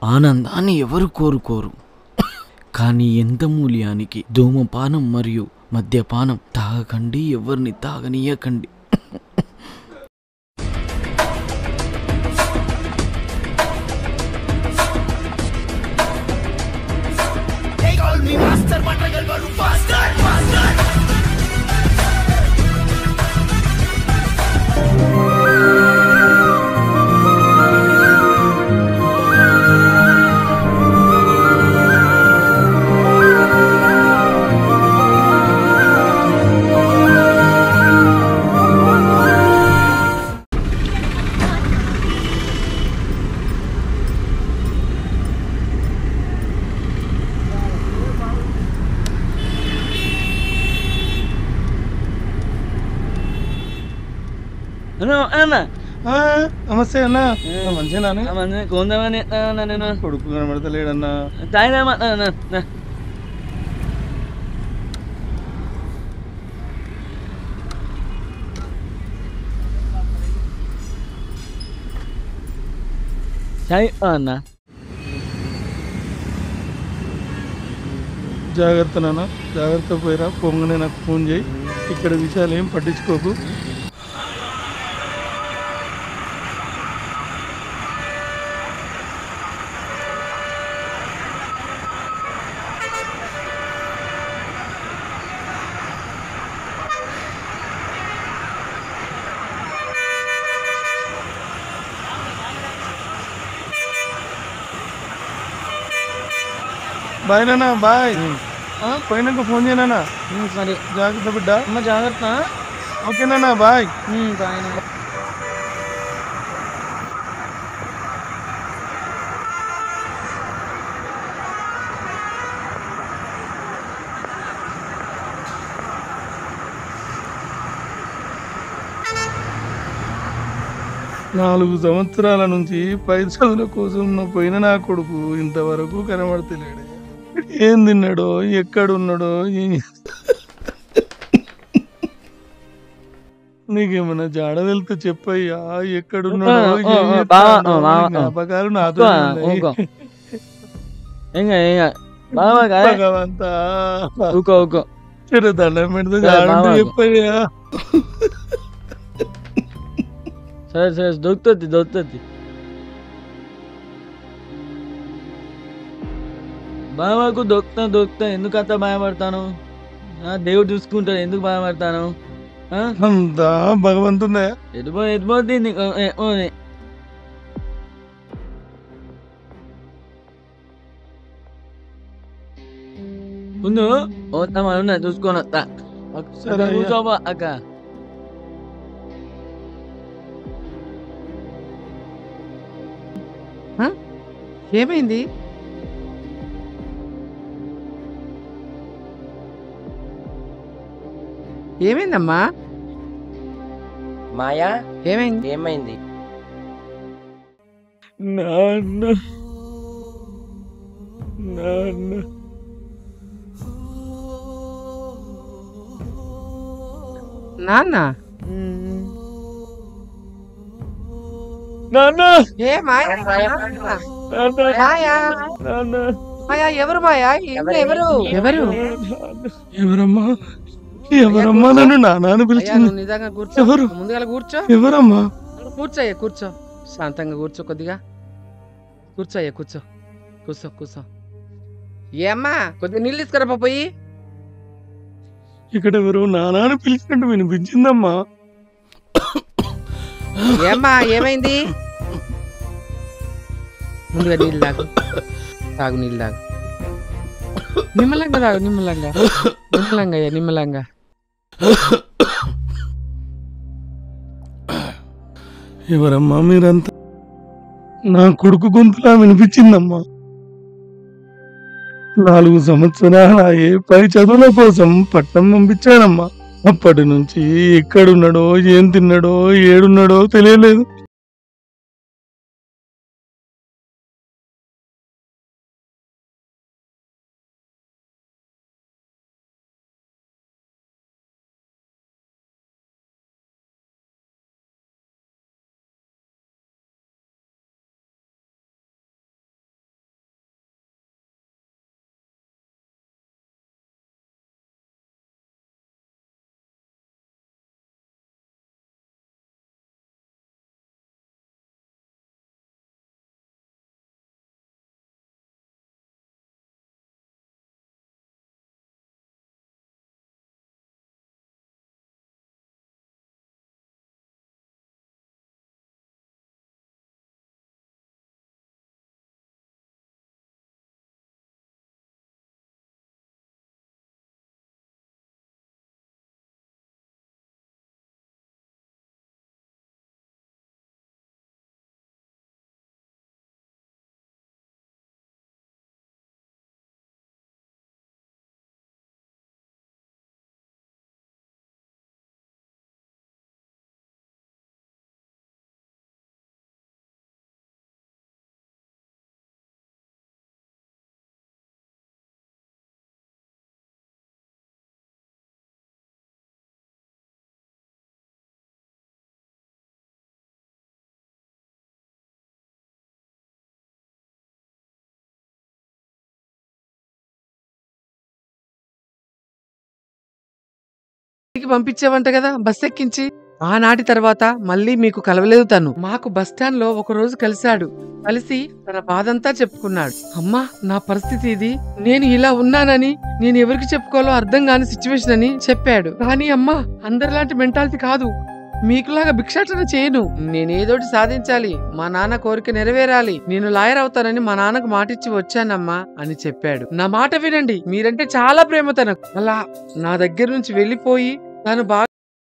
ఆనందాన్ని ఎవరు కోరుకోరు కానీ ఎంత మూల్యానికి ధూమపానం మరియు మద్యపానం తాగకండి ఎవరిని తాగనీయకండి అన్న ఆ, నమస్తే అన్న మంచిగా కొందామని నేను కొడుకు కనబడతలేడన్నా తాగినామా చాయ్ అన్న జాగ్రత్త నాన్న జాగ్రత్త పోయిరా పొంగనే నాకు ఫోన్ చేయి ఇక్కడ విషయాలు ఏం పట్టించుకోకు బాయ్ నాన్న బాయ్ ఆ, పోయినాక ఫోన్ చేయనా సరే జాగ్రత్త బిడ్డ అమ్మ జాగ్రత్త ఓకేనా బాయ్ తాగినా నాలుగు సంవత్సరాల నుంచి పై చదువుల కోసం నా పోయిన నా కొడుకు ఇంతవరకు కనబడతలేడు ఏం తిన్నాడో ఎక్కడున్నాడో ఏం నీకేమన్నా జాడ వెళ్తే చెప్పయ్యా ఎక్కడున్నాడో ఆ, ఆ, ఏం ఆ, చేస్తాడో, బావ, ఆ, బావ, నీ ఆ. జ్ఞాపకాలు నాతో ఊకో ఇంకా ఇంకా బాబా కాయ భగవంతా ఊకో ఊకో చెడు దండం పెడితే సరే, జాడంటే బావ. చెప్పయ్యా సరే సరే దొరుకుతుంది దొరుకుతుంది బాబాకు దొరుకుతా దొరుకుతా ఎందుకు అంత భయపడతాను ఆ, దేవుడు చూసుకుంటాడు ఎందుకు భయపడతాను ఆ? అంతా భగవంతుందా ఎటుపో ఎటుపోద్ది నీకు ఏ, ఓ, ఏ. ముందు పోతామని ఉన్నా చూసుకొని వస్తా అక్క సరే అయ్యా. కూర్చోబా అక్క ఏమైంది ఏమైందమ్మా మాయా ఏమైంది ఏమైంది నాన్న నాన్న నాన్న నాన్న ఏ మాయా నాన్న మాయా నాన్న మాయా ఎవరు మాయా ఇంట్లో ఎవరు ఎవరు ఎవరమ్మా ఎవరమ్మా నన్ను నాన్న అని అయ్యా పిలిచింది నువ్వు నిజంగా కూర్చో ఎవరు? ముందుగా కూర్చో ఎవరమ్మా కూర్చో అయ్యా కూర్చో శాంతంగా కూర్చో కొద్దిగా కూర్చో అయ్యా కూర్చో కూర్చో కూర్చో ఏమ్మా కొద్దిగా నీళ్ళు తీసుకురా పోయి ఇక్కడ ఎవరు నాన్న అని పిలిచినట్టు వినిపించిందమ్మా ఏమ్మా ఏమైంది ముందుగా నీళ్ళు తాగు తాగు నీళ్ళు తాగు నిమ్మలంగా తాగు నిమ్మలంగా నిమ్మలంగా అయ్యా నిమ్మలంగా ఎవరమ్మా మీరంతా నా కొడుకు గొంతులా వినిపించిందమ్మా నాలుగు సంవత్సరాల ఏ పై చదువుల కోసం పట్నం పంపించానమ్మా అప్పటి నుంచి ఎక్కడున్నాడో ఏం తిన్నాడో ఏడున్నాడో తెలియలేదు ఇంటికి పంపించావంట కదా బస్ ఎక్కించి ఆనాటి తర్వాత మళ్ళీ మీకు కలవలేదు తను మాకు బస్ స్టాండ్ లో ఒక రోజు కలిశాడు కలిసి తన బాధంతా చెప్పుకున్నాడు అమ్మా నా పరిస్థితి ఇది నేను ఇలా ఉన్నానని నేను ఎవరికి చెప్పుకోవాలో అర్థం కాని సిచ్యువేషన్ అని చెప్పాడు కానీ అమ్మా అందరిలాంటి మెంటాలిటీ కాదు మీకులాగా భిక్షాటన చేయను నేనేదోటి సాధించాలి మా నాన్న కోరిక నెరవేరాలి నేను లాయర్ అవుతానని మా నాన్నకు మాటిచ్చి వచ్చానమ్మా అని చెప్పాడు నా మాట వినండి మీరంటే చాలా ప్రేమ తనకు అలా నా దగ్గర నుంచి వెళ్ళిపోయి తను బాగా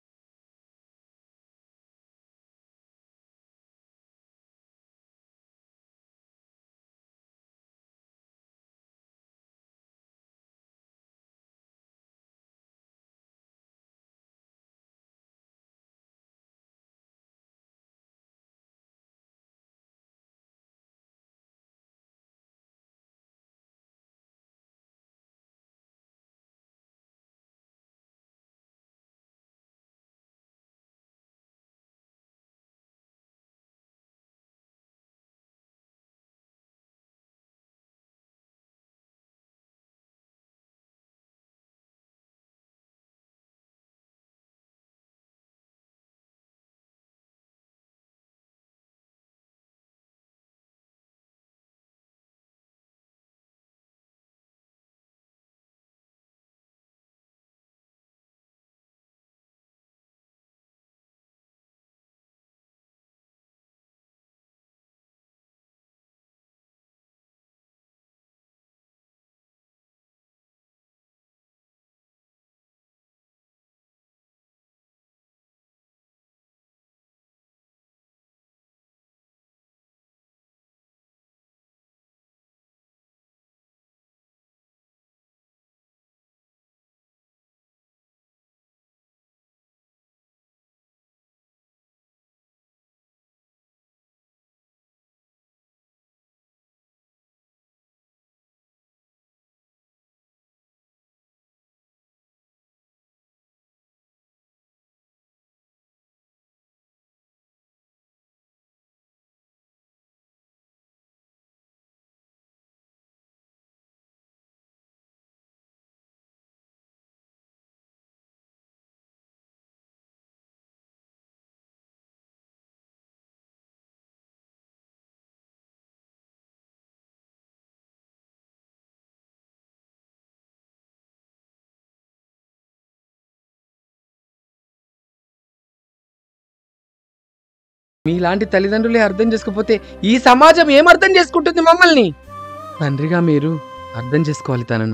మీలాంటి తల్లిదండ్రులే అర్థం చేసుకోకపోతే ఈ సమాజం ఏం అర్థం చేసుకుంటుంది మమ్మల్ని తండ్రిగా మీరు అర్థం చేసుకోవాలి తనను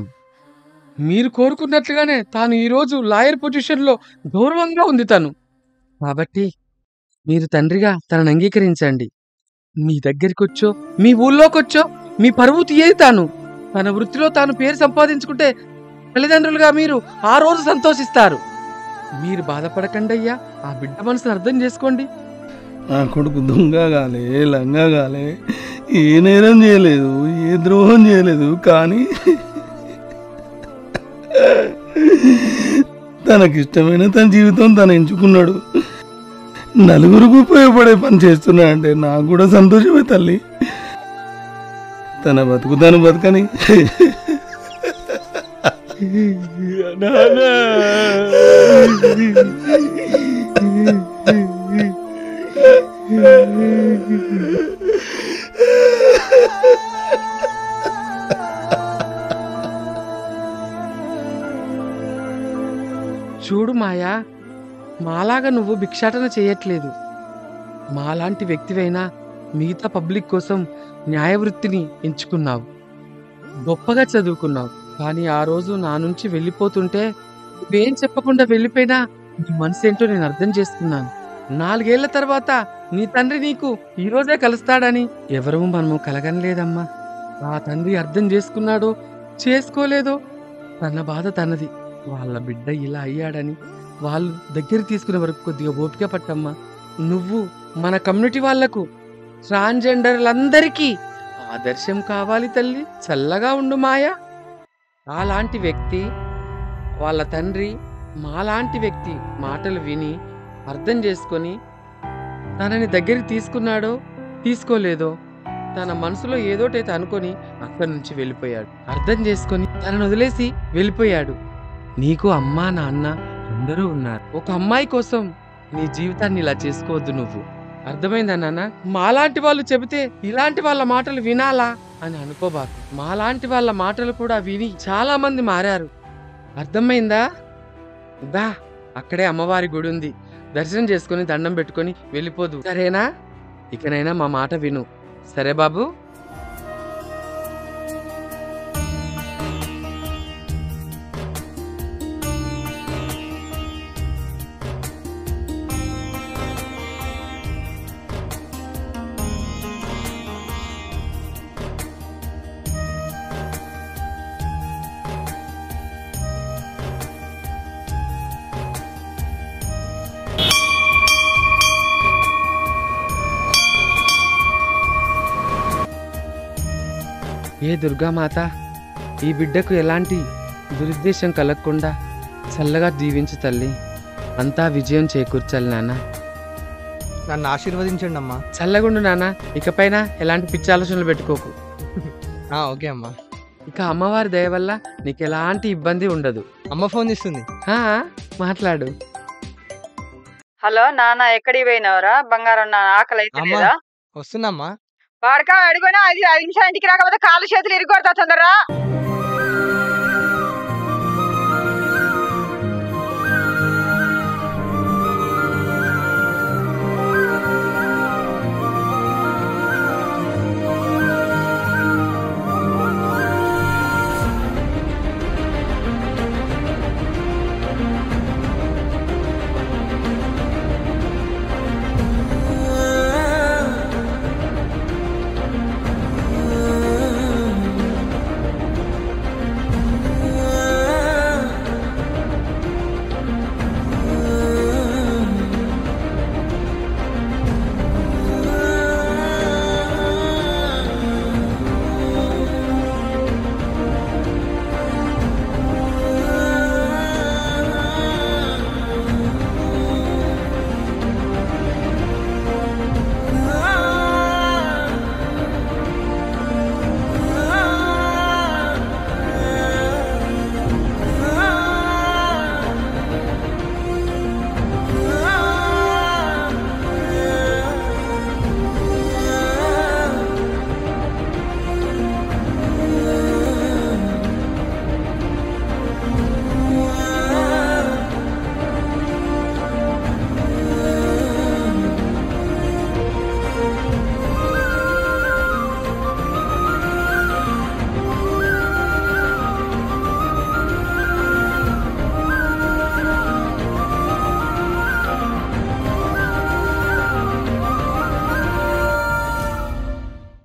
మీరు కోరుకున్నట్లుగానే తాను ఈరోజు లాయర్ పొజిషన్లో గౌరవంగా ఉంది తను కాబట్టి మీరు తండ్రిగా తనను అంగీకరించండి మీ దగ్గరికి వచ్చో మీ ఊళ్ళోకొచ్చో మీ పరువు తీయేది తాను తన వృత్తిలో తాను పేరు సంపాదించుకుంటే తల్లిదండ్రులుగా మీరు ఆ రోజు సంతోషిస్తారు మీరు బాధపడకండి అయ్యా ఆ బిడ్డ మనసును అర్థం చేసుకోండి నా కొడుకు దొంగ కాలే లంగా కాలే ఏ నేరం చేయలేదు ఏ ద్రోహం చేయలేదు కానీ తనకిష్టమైన తన జీవితం తను ఎంచుకున్నాడు నలుగురికి ఉపయోగపడే పని చేస్తున్నాడంటే నాకు కూడా సంతోషమే తల్లి తన బతుకు తను బతకని చూడు మాయా మాలాగా నువ్వు భిక్షాటన చేయట్లేదు మాలాంటి వ్యక్తివైనా మిగతా పబ్లిక్ కోసం న్యాయవృత్తిని ఎంచుకున్నావు గొప్పగా చదువుకున్నావు కానీ ఆ రోజు నా నుంచి వెళ్ళిపోతుంటే నువ్వేం చెప్పకుండా వెళ్ళిపోయినా నీ మనసు ఏంటో నేను అర్థం చేసుకున్నాను నాలుగేళ్ల తర్వాత నీ తండ్రి నీకు ఈ రోజే కలుస్తాడని ఎవరూ మనము కలగనలేదమ్మా ఆ తండ్రి అర్థం చేసుకున్నాడో చేసుకోలేదో తన బాధ తనది వాళ్ళ బిడ్డ ఇలా అయ్యాడని వాళ్ళు దగ్గర తీసుకునే వరకు కొద్దిగా ఓపిక పట్టమ్మా నువ్వు మన కమ్యూనిటీ వాళ్లకు ట్రాన్స్జెండర్లందరికీ ఆదర్శం కావాలి తల్లి చల్లగా ఉండు మాయా అలాంటి వ్యక్తి వాళ్ళ తండ్రి మాలాంటి వ్యక్తి మాటలు విని అర్థం చేసుకొని తనని దగ్గరికి తీసుకున్నాడో తీసుకోలేదో తన మనసులో ఏదోటైతే అనుకొని అక్కడి నుంచి వెళ్ళిపోయాడు అర్థం చేసుకొని తనను వదిలేసి వెళ్ళిపోయాడు నీకు అమ్మా నాన్న అందరూ ఉన్నారు ఒక అమ్మాయి కోసం నీ జీవితాన్ని ఇలా చేసుకోవద్దు నువ్వు అర్థమైందా నాన్న మాలాంటి వాళ్ళు చెబితే ఇలాంటి వాళ్ళ మాటలు వినాలా అని అనుకోబాకు మాలాంటి వాళ్ళ మాటలు కూడా విని చాలా మంది మారారు అర్థమైందా దా అక్కడే అమ్మవారి గుడి ఉంది దర్శనం చేసుకొని దండం పెట్టుకొని వెళ్ళిపోదు సరేనా ఇకనైనా మా మాట విను సరే బాబు ఏ దుర్గామాత ఈ బిడ్డకు ఎలాంటి దురుద్దేశం కలగకుండా చల్లగా దీవించు తల్లి అంతా విజయం చేకూర్చాలి నాన్న నన్ను ఆశీర్వదించండి అమ్మా చల్లగుండు నాన్న ఇకపైన ఎలాంటి పిచ్చి ఆలోచనలు పెట్టుకోకు ఆ, ఓకే అమ్మా ఇక అమ్మవారి దయ వల్ల నీకు ఎలాంటి ఇబ్బంది ఉండదు అమ్మ ఫోన్ చేస్తుంది హా, మాట్లాడు హలో నాన్న ఎక్కడికి పోయినవరా బంగారం నా ఆకలి అయితే అమ్మా. లేదా వస్తుందమ్మా వాడకా అడుగునా అది ఐదు నిమిషాలు ఇంటికి రాకపోతే కాళ్ళు చేతులు ఇరుగొడతా తొందరరా